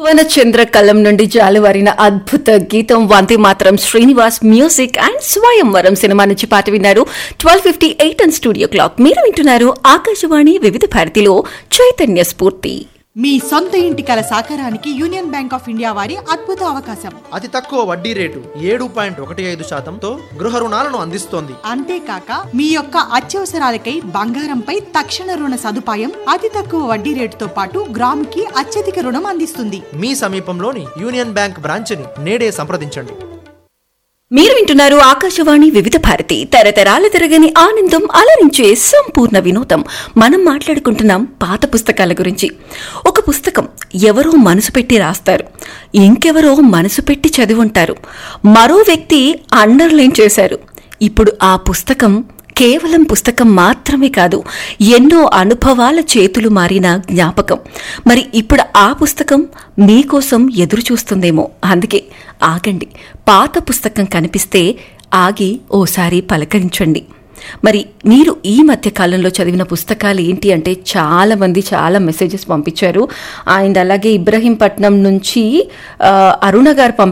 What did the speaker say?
వనచంద్ర కలం నుండి జాలువారిన అద్భుత గీతం Vande Mataram Srinivas music and Swayamvaram cinema నుంచి పాట విన్నారు twelve fifty eight and studio clock మీరు వింటున్నారు ఆకాశవాణి వివిధ భారతిలో చైతన్య స్ఫూర్తి మీ సొంత ఇంటి కల సాకారానికి యూనియన్ బ్యాంక్ ఆఫ్ ఇండియా వారి అద్భుత అవకాశం అతి తక్కువ వడ్డీ రేటు ఏడు పాయింట్ ఒకటి ఐదు శాతంతో గృహ రుణాలను అందిస్తోంది అంతేకాక మీ యొక్క అత్యవసరాలకై బంగారంపై తక్షణ రుణ సదుపాయం అతి తక్కువ వడ్డీ రేటుతో పాటు గ్రాముకి అత్యధిక రుణం అందిస్తుంది మీ సమీపంలోని యూనియన్ బ్యాంక్ బ్రాంచ్ని నేడే సంప్రదించండి మీరు వింటున్నారు ఆకాశవాణి వివిధ భారతి తరతరాల తిరగని ఆనందం అలరించే సంపూర్ణ వినోదం మనం మాట్లాడుకుంటున్నాం పాత పుస్తకాల గురించి ఒక పుస్తకం ఎవరో మనసు పెట్టి రాస్తారు ఇంకెవరో మనసు పెట్టి చదివుంటారు మరో వ్యక్తి అండర్లైన్ చేశారు ఇప్పుడు ఆ పుస్తకం కేవలం పుస్తకం మాత్రమే కాదు ఎన్నో అనుభవాల చేతులు మారిన జ్ఞాపకం మరి ఇప్పుడు ఆ పుస్తకం మీకోసం ఎదురు చూస్తుందేమో అందుకే ఆగండి పాత పుస్తకం కనిపిస్తే ఆగి ఓసారి పలకరించండి మరి మీరు ఈ మధ్య కాలంలో చదివిన పుస్తకాలు ఏంటి అంటే చాలా మంది చాలా మెసేజెస్ పంపించారు అండ్ అలాగే ఇబ్రహీంపట్నం నుంచి ఆ, అరుణ గారు పంపి